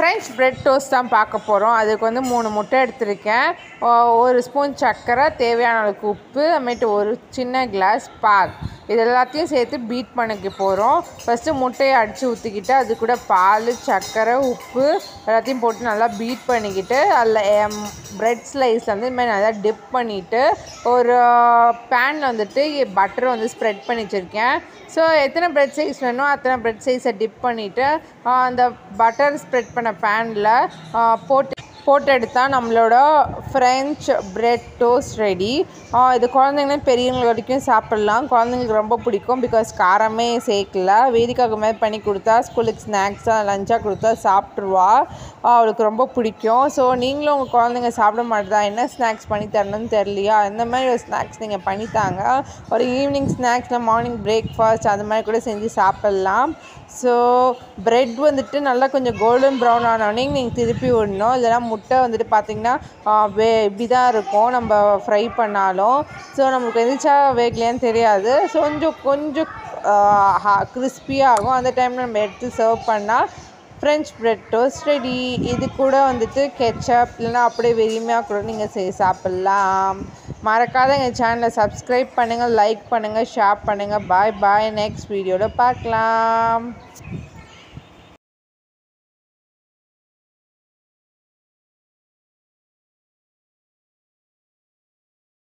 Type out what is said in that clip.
French bread toast தான் பார்க்க போகிறோம் அதுக்கு வந்து மூணு முட்டை எடுத்திருக்கேன் ஒ- ஒரு ஸ்பூன் சர்க்கரை தேவையான அளவுக்கு உப்பு அப்புறமேட்டு ஒரு சின்ன கிளாஸ் பால் இது எல்லாத்தையும் சேர்த்து பீட் பண்ணிக்க போகிறோம் ஃபஸ்ட்டு முட்டையை அடித்து ஊற்றிக்கிட்டு அது கூட பால் சர்க்கரை உப்பு எல்லாத்தையும் போட்டு நல்லா பீட் பண்ணிக்கிட்டு அதில் பிரெட் ஸ்லைஸ் வந்து இது மாதிரி நல்லா டிப் பண்ணிவிட்டு ஒரு பேனில் வந்துட்டு பட்டர் வந்து ஸ்ப்ரெட் பண்ணி வச்சுருக்கேன் ஸோ எத்தனை பிரெட் சைஸ் வேணுமோ அத்தனை பிரெட் சைஸை டிப் பண்ணிவிட்டு அந்த பட்டர் ஸ்ப்ரெட் பண்ண பேனில் போட்டு போட்டு எடுத்தால் நம்மளோட ஃப்ரெஞ்ச் பிரெட் டோஸ்ட் ரெடி இது குழந்தைங்களும் பெரியவங்க வரைக்கும் சாப்பிட்லாம் குழந்தைங்களுக்கு ரொம்ப பிடிக்கும் பிகாஸ் காரமே சேர்க்கல வேதிக்காக மாதிரி பண்ணி கொடுத்தா ஸ்கூலுக்கு ஸ்நாக்ஸாக லஞ்சாக கொடுத்தா சாப்பிட்ருவா அவளுக்கு ரொம்ப பிடிக்கும் ஸோ நீங்களும் உங்கள் குழந்தைங்க சாப்பிட மாட்டேதா என்ன ஸ்நாக்ஸ் பண்ணி தரணும்னு தெரியலையா இந்த மாதிரி ஒரு ஸ்நாக்ஸ் நீங்கள் பண்ணித்தாங்க ஒரு ஈவினிங் ஸ்நாக்ஸில் மார்னிங் பிரேக்ஃபாஸ்ட் அது மாதிரி கூட செஞ்சு சாப்பிட்லாம் ஸோ பிரெட் வந்துட்டு நல்லா கொஞ்சம் கோல்டன் ப்ரௌன் ஆனோடனே நீங்கள் திருப்பி விடணும் இல்லைனா முட்டை வந்துட்டு பார்த்திங்கன்னா வே இப்படி தான் இருக்கும் நம்ம ஃப்ரை பண்ணாலும் ஸோ நம்மளுக்கு எந்திரிச்சா வேகலையான்னு தெரியாது ஸோ கொஞ்சம் கொஞ்சம் கிறிஸ்பியாகும் அந்த டைமில் நம்ம எடுத்து சர்வ் பண்ணால் ஃப்ரெஞ்ச் பிரெட் டோஸ்ட் ரெடி இது கூட வந்துட்டு கெச்சப் இல்லைனா அப்படியே வெறுமையாக கூட நீங்கள் செய் சாப்பிட்லாம் மறக்காத எங்கள் சேனலை சப்ஸ்கிரைப் பண்ணுங்கள் லைக் பண்ணுங்கள் ஷேர் பண்ணுங்கள் பாய் பாய் நெக்ஸ்ட் வீடியோவில் பார்க்கலாம்